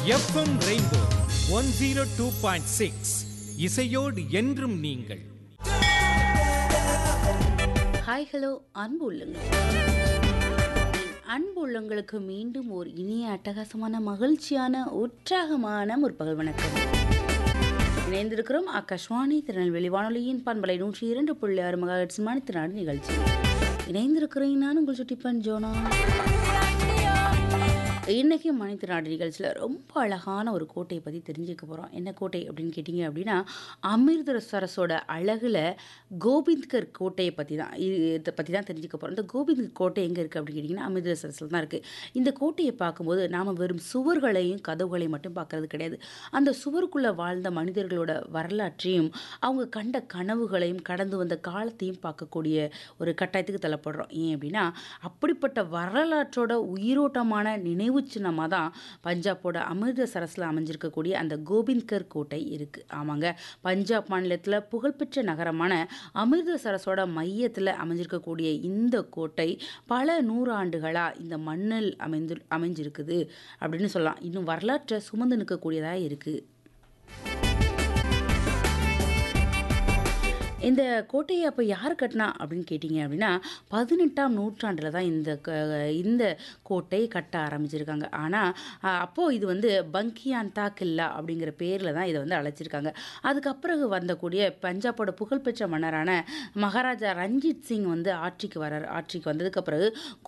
FM rainbow one zero two point six இசையோடு என்றும் நீங்கள் ஹாய் ஹலோ அன்பு உள்ளங்கள் அன்பு உள்ளங்களுக்கு மீண்டும் ஒரு இனிய அட்டகாசமான மகிழ்ச்சியான உற்சாகமான முற்பகல் வணக்கம் இணைந்திருக்கிறோம் ஆகாஷ்வாணி திருநெல்வேலி வானொலியின் பண்பலை நூற்றி இரண்டு புள்ளி ஆறு மகாட்சி மணித்தினாடு நிகழ்ச்சி இணைந்திருக்கிறேன் நான் உங்கள் சுட்டிப்பன் ஜோனா இன்னைக்கு மனிதநாடு நிகழ்ச்சியில் ரொம்ப அழகான ஒரு கோட்டையை பற்றி தெரிஞ்சுக்க போகிறோம் என்ன கோட்டை அப்படின்னு கேட்டிங்க அப்படின்னா அமிர்தசரஸோட அழகில் கோபிந்த்கர் கோட்டையை பற்றி தான் இதை பற்றி தான் தெரிஞ்சுக்க போகிறோம் இந்த கோபிந்த் கோட்டை எங்கே இருக்குது அப்படின்னு கேட்டிங்கன்னா அமிர்தசரஸில் தான் இருக்குது இந்த கோட்டையை பார்க்கும்போது நாம் வெறும் சுவர்களையும் கதவுகளையும் மட்டும் பார்க்கறது கிடையாது அந்த சுவருக்குள்ளே வாழ்ந்த மனிதர்களோட வரலாற்றையும் அவங்க கண்ட கனவுகளையும் கடந்து வந்த காலத்தையும் பார்க்கக்கூடிய ஒரு கட்டாயத்துக்கு தள்ளப்படுறோம் ஏன் அப்படின்னா அப்படிப்பட்ட வரலாற்றோட உயிரோட்டமான நினைவு சின்னமாக தான் பஞ்சாபோட அமிர்தசரஸில் அமைஞ்சிருக்கக்கூடிய அந்த கோபிந்த்கர் கோட்டை இருக்குது ஆமாங்க பஞ்சாப் மாநிலத்தில் புகழ்பெற்ற நகரமான அமிர்தசரஸோட மையத்தில் அமைஞ்சிருக்கக்கூடிய இந்த கோட்டை பல நூறாண்டுகளாக இந்த மண்ணில் அமைந்து அமைஞ்சிருக்குது அப்படின்னு சொல்லலாம் இன்னும் வரலாற்றை சுமந்து நிற்கக்கூடியதாக இருக்குது இந்த கோட்டையை அப்போ யார் கட்டினா அப்படின்னு கேட்டிங்க அப்படின்னா பதினெட்டாம் நூற்றாண்டில் தான் இந்த க இந்த கோட்டை கட்ட ஆரம்பிச்சிருக்காங்க ஆனால் அப்போது இது வந்து பங்கியாந்தா கில்லா அப்படிங்கிற பேரில் தான் இதை வந்து அழைச்சிருக்காங்க அதுக்கப்புறம் வந்தக்கூடிய பஞ்சாபோட புகழ்பெற்ற மன்னரான மகாராஜா ரஞ்சித் சிங் வந்து ஆட்சிக்கு வரார் ஆட்சிக்கு வந்ததுக்கு பிறகு